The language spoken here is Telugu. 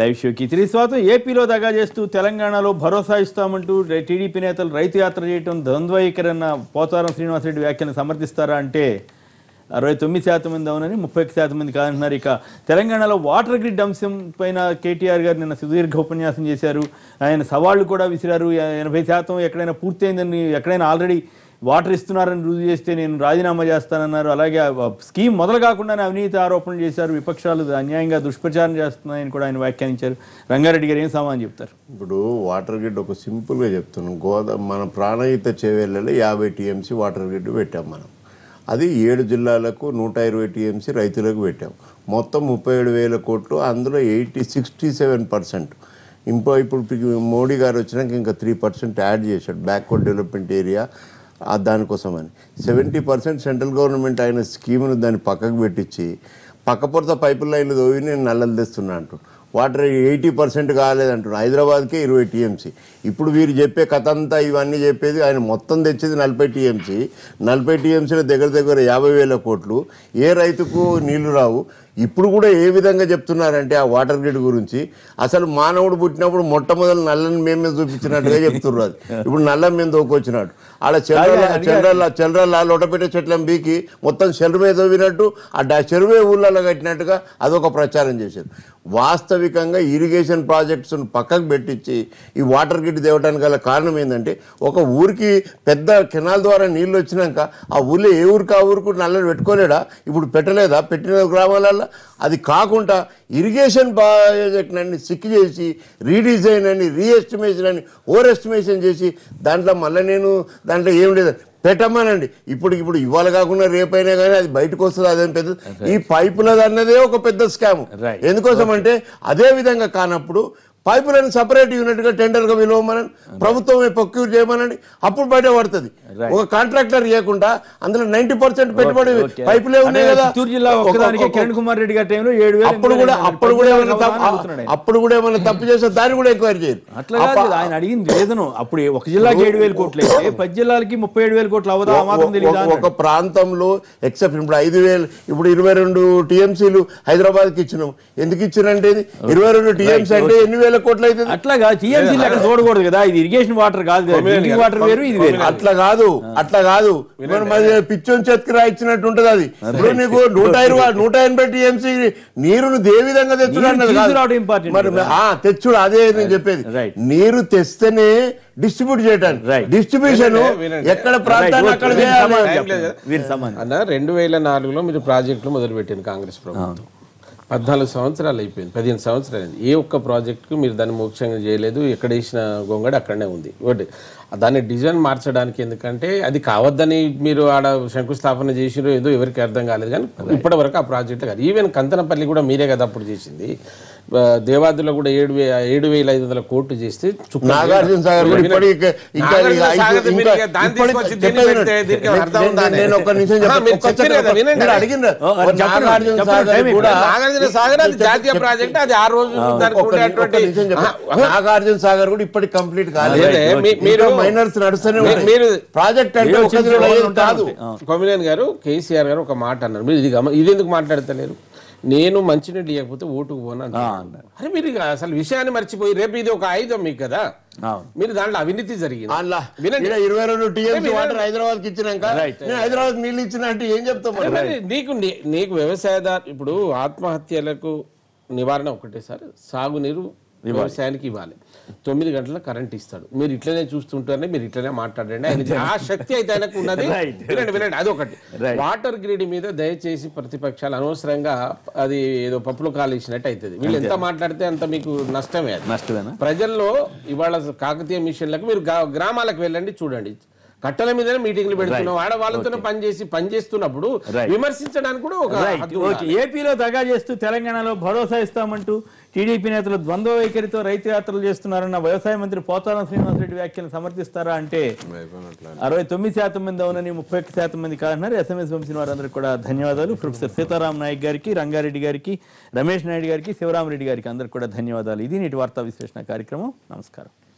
లైవ్ షోకి తిరిగి స్వాగతం ఏపీలో దగా చేస్తూ తెలంగాణలో భరోసా ఇస్తామంటూ రే- టీడీపీ నేతలు రైతు యాత్ర చేయటం ద్వంద్వైకరన్న పోతారం శ్రీనివాసరెడ్డి వ్యాఖ్యను సమర్థిస్తారా అంటే అరవై తొమ్మిది శాతం మంది అవునని ముప్పై ఒక్క శాతం మంది కాదంటున్నారు ఇక తెలంగాణలో వాటర్ గ్రిడ్ అంశం పైన కేటీఆర్ గారు నిన్న సుదీర్ఘ ఉపన్యాసం చేశారు ఆయన సవాళ్లు కూడా విసిరారు ఎ- ఎనభై శాతం ఎక్కడైనా పూర్తయిందని ఎక్కడైనా ఆల్రెడీ వాటర్ ఇస్తున్నారని రుజువు చేస్తే నేను రాజీనామా చేస్తానన్నారు అలాగే ఆ స్కీమ్ మొదలు కాకుండానే అవినీతి ఆరోపణలు చేశారు విపక్షాలు అన్యాయంగా దుష్ప్రచారం చేస్తున్నాయని కూడా ఆయన వ్యాఖ్యానించారు రంగారెడ్డి గారు ఏం సమాధానం చెప్తారు ఇప్పుడు వాటర్ గ్రిడ్ ఒక సింపుల్గా చెప్తున్నాం గోదా మన ప్రాణహిత చేవేళ్ళలో యాభై టీఎంసీ వాటర్ గ్రిడ్ పెట్టాం మనం అది ఏడు జిల్లాలకు నూట ఇరవై టీఎంసీ రైతులకు పెట్టాం మొత్తం ముప్పై ఏడు వేల కోట్లు అందులో ఎయిటీ సిక్స్టీ సెవెన్ పర్సెంట్ ఇంకో ఇప్పుడు పి- మోడీ గారు వచ్చినాక ఇంకా త్రీ పర్సెంట్ యాడ్ చేశాడు బ్యాక్వర్డ్ డెవలప్మెంట్ ఏరియా ఆ దానికోసం అని సెవెంటీ పర్సెంట్ సెంట్రల్ గవర్నమెంట్ అయిన స్కీమ్ను దాన్ని పక్కకు పెట్టించి పక్కపొరత పైపు లైన్లు తోవి నేను నల్లలు తెస్తున్నా అంటూ వాటర్ ఎయిటీ పర్సెంట్ కాలేదంటున్నాడు హైదరాబాద్కే ఇరవై టీఎంసీ ఇప్పుడు వీరు చెప్పే కథ అంతా ఇవన్నీ చెప్పేది ఆయన మొత్తం తెచ్చేది నలభై టీఎంసీ నలభై టీఎంసీలో దగ్గర దగ్గర యాభై వేల కోట్లు ఏ రైతుకు నీళ్లు రావు ఇప్పుడు కూడా ఏ విధంగా చెప్తున్నారంటే ఆ వాటర్ గ్రిడ్ గురించి అసలు మానవుడు పుట్టినప్పుడు మొట్టమొదటి నల్లని మేమే చూపించినట్టుగా చెప్తున్నారు అది ఇప్పుడు నల్ల మేము దోకొచ్చినట్టు ఆడ చంద్రల చంద్రల చంద్రల లొటపెట్టే చెట్లను బీకి మొత్తం చెరువే తవ్వినట్టు ఆ డా- చెరువే ఊళ్ళలో కట్టినట్టుగా అదొక ప్రచారం చేశారు వాస్తవికంగా ఇరిగేషన్ ప్రాజెక్ట్స్ పక్కకు పెట్టించి ఈ వాటర్ గిట్ తేవడానికి గల కారణం ఏంటంటే ఒక ఊరికి పెద్ద కెనాల్ ద్వారా నీళ్ళు వచ్చినాక ఆ ఊళ్ళో ఏ ఊరికి ఆ ఊరికి నల్లని పెట్టుకోలేడా ఇప్పుడు పెట్టలేదా పెట్టిన గ్రామాలలో అది కాకుండా ఇరిగేషన్ ప్రాజెక్ట్ అన్ని సిక్ చేసి రీడిజైన్ అని రీఎస్టిమేషన్ అని ఓవర్ ఎస్టిమేషన్ చేసి దాంట్లో మళ్ళీ నేను దాంట్లో ఏం లేదు పెట్టమనండి ఇప్పుడు ఇప్పుడు ఇవాళ కాకుండా రేపైనా కానీ అది బయటకు వస్తుంది అదేం పెద్ద ఈ పైపులది అన్నదే ఒక పెద్ద స్కామ్ Right. ఎందుకోసం అంటే అదే విధంగా కానప్పుడు పైపులను సపరేట్ యూనిట్ గా టెండర్ గా విలువమనండి ప్రభుత్వమే ప్రొక్యూర్ చేయమనండి అప్పుడు బయట పడుతుంది Right. ఒక కాంట్రాక్టర్ ఇవ్వకుండా అందులో నైన్టీ పర్సెంట్ పెట్టుబడి ఓకే. పైపులే ఉన్నాయి అంటే కదా చిత్తూరు జిల్లా ఒక- ఒక్కదానికి ఒక- కిరణ్ కుమార్ రెడ్డి గారి టైంలో ఏడు వేలు అప్పుడు ఎనిమిది కూడా వేలు అప్పుడు కూడా ఏమైనా అడుగుతున్నాడు తప్పు అడుగుతున్నాడు ఆయన. అప్పుడు కూడా ఏమైనా తప్పు చేస్తే దాన్ని కూడా ఎంక్వైరీ చేయరు అట్లా కాదు కదా, ఆయన అడిగింది వేదనం అప్పుడు ఒక జిల్లాకి ఏడు వేలు కోట్లు అయితే పది జిల్లాలకి ముప్పై ఏడు వేల కోట్లు అవదా ఆ మాత్రం తెలియదా ఒక- ఒక ప్రాంతంలో ఎక్సెప్ట్ ఇప్పుడు ఐదు వేలు ఇప్పుడు ఇరవై రెండు టీఎంసీలు హైదరాబాద్ కి ఇచ్చినాం ఎందుకు ఇచ్చినంటే ఇది ఇరవై రెండు టీఎంసీ అంటే ఎన్ని వేల కోట్లు అవుతుంది అట్లాగా టీఎంసీ అక్కడ చూడకూడదు కదా ఇది ఇరిగేషన్ వాటర్ కాదు కదా డ్రింకింగ్ వాటర్ వేరు ఇది వేరు అట్లా కాదు అట్లా కాదు మరి మరి పిచ్చోని చేతికి రాయించినట్టు ఉంటది అది ఇప్పుడు నీకు నూట ఇరవై నూట ఎనభై టీఎంసీ నీరును ఏ విధంగా తెచ్చుడు నీరు అన్నది కాదు. తీసుకురావడం important మరి కదా. ఆ తెచ్చుడు అదే నేను చెప్పేది Right. నీరు తెస్తేనే డిస్ట్రిబ్యూట్ చేయడానికి Right. డిస్ట్రిబ్యూషన్ వినండి, వినండి. ఎక్కడ ప్రాంతాన్ని Right, అక్కడ okay. చేయాలి సమాధానం టైం చెప్పండి. లేదు కదా? వీరి సమాధానం అన్న రెండు వేల నాలుగులో మీరు ప్రాజెక్టులు మొదలుపెట్టింది కాంగ్రెస్ ప్రభుత్వం పద్నాలుగు సంవత్సరాలు అయిపోయింది పదిహేను సంవత్సరాలు అయింది ఏ ఒక్క ప్రాజెక్టుకు మీరు దాన్ని మోక్షంగా చేయలేదు ఎక్కడ వేసిన గొంగడి అక్కడనే ఉంది ఒకటి దాన్ని డిజైన్ మార్చడానికి ఎందుకంటే అది కావద్దని మీరు ఆడ శంకుస్థాపన చేసిరో ఏదో ఎవరికి అర్థం కాలేదు కానీ ఇప్పటి వరకు ఆ ప్రాజెక్టు కాదు ఈవెన్ కంతనపల్లి కూడా మీరే కదా అప్పుడు చేసింది ఆ, దేవాదులో కూడా ఏడు వే ఏడు వేల ఐదు వందల కోట్లు చేస్తే చుక్క నాగార్జున సాగర్ కూడా ఇప్పటికి ఇంకా నాగార్జున ఇంకా సాగర్ ఇంకా- మీరు ఇక దాన్ని ఇప్పటికి తీసుకొచ్చి దీన్ని చెప్పేది పెడితే వినండి. దీనికి అర్థం ఉందా నేను- నేను ఒక్క నిమిషం ఆ, చెప్తాను. మీరు ఒక్క చెప్పారు సెకండ్ కదా, వినండి. మీరు అడిగిన ఓ, అది చెప్పండి. నాగార్జున చెప్పండి, సాగర్ టైం కూడా నాగార్జున సాగర్ అది జాతీయ ప్రాజెక్ట్ అది ఆ రోజు దానికి ఒక్క ని- ఒక్క ఉండేటువంటి నిమిషం చెప్పండి. నాగార్జున సాగర్ కూడా ఇప్పటికి కంప్లీట్ కాలేదు అదే, మీ- మీరు మైనర్స్ నడుస్తూనే మీ- ఉంటాయి మీరు ప్రాజెక్ట్ అంటే ఏవో ఒక చిన్న దినం చిన్న అయ్యేది ఉంటాయి, కాదు ఉంటాయి. కొమినేని గారు కేసీఆర్ గారు ఒక మాట అన్నారు మీరు ఇది గమ- ఇది ఎందుకు మాట్లాడతలేరు నేను మంచినీళ్ళు ఇవ్వకపోతే ఓటుకు పోను అంటున్నారు. అన్నారు. అరే మీరు ఇక అసలు విషయాన్ని మర్చిపోయి రేపు ఇది ఒక ఆయుధం మీకు కదా అవును. మీరు దాంట్లో అవినీతి జరిగింది అలా వినండి. ఈడ ఇరవై రెండు టీఎంసీ వినండి. వాటర్ హైదరాబాద్ కి ఇచ్చినాక Right. నేను హైదరాబాద్ నీళ్ళు ఇచ్చిన అంటే ఏం చెప్తాం అరే మరి? మరి నీకు నీ- నీకు వ్యవసాయదారు ఇప్పుడు ఆత్మహత్యలకు నివారణ ఒకటే సార్ సాగునీరు వ్యవసాయానికి ఇవ్వాలి తొమ్మిది గంటల కరెంట్ ఇస్తాడు మీరు ఇట్లనే చూస్తుంటారని మీరు ఇట్లనే మాట్లాడండి ఆయన ఆ శక్తి అయితే ఆయనకు ఉన్నది Right. వినండి వినండి అది ఒకటి Right. వాటర్ గ్రిడ్ మీద దయచేసి ప్రతిపక్షాలు అనవసరంగా అది ఏదో పప్పులు కాలేసినట్టు అవుతుంది వీళ్ళు ఎంత మాట్లాడితే అంత మీకు నష్టమే అది నష్టమేనా ప్రజల్లో ఇవాళ కాకతీయ మిషన్లకు మీరు గా- గ్రామాలకు వెళ్ళండి చూడండి కట్టల మీదనే మీటింగ్లు పెడుతున్నాం ఆడ వాళ్ళతోనే పని చేసి పని చేస్తున్నప్పుడు Right. విమర్శించడానికి కూడా ఒక రైట్ హద్దు ఓకే ఏపీలో దగా చేస్తూ తెలంగాణలో భరోసా ఇస్తామంటూ టీడీపీ నేతలు ద్వంద్వ వైఖరితో రైతు యాత్రలు చేస్తున్నారన్న వ్యవసాయ మంత్రి పోతారం శ్రీనివాసరెడ్డి వ్యాఖ్యలు సమర్థిస్తారా అంటే అరవై తొమ్మిది శాతం మంది అవునని ముప్పై ఒక్క శాతం మంది కాదన్నారు ఎస్ఎంఎస్ పంపిన వారందరికీ కూడా ధన్యవాదాలు ప్రొఫెసర్ సీతారాం నాయక్ గారికి రంగారెడ్డి గారికి రమేష్ నాయుడు గారికి శివరామరెడ్డి గారికి అందరికి కూడా ధన్యవాదాలు ఇది నేటి వార్తా విశ్లేషణ కార్యక్రమం నమస్కారం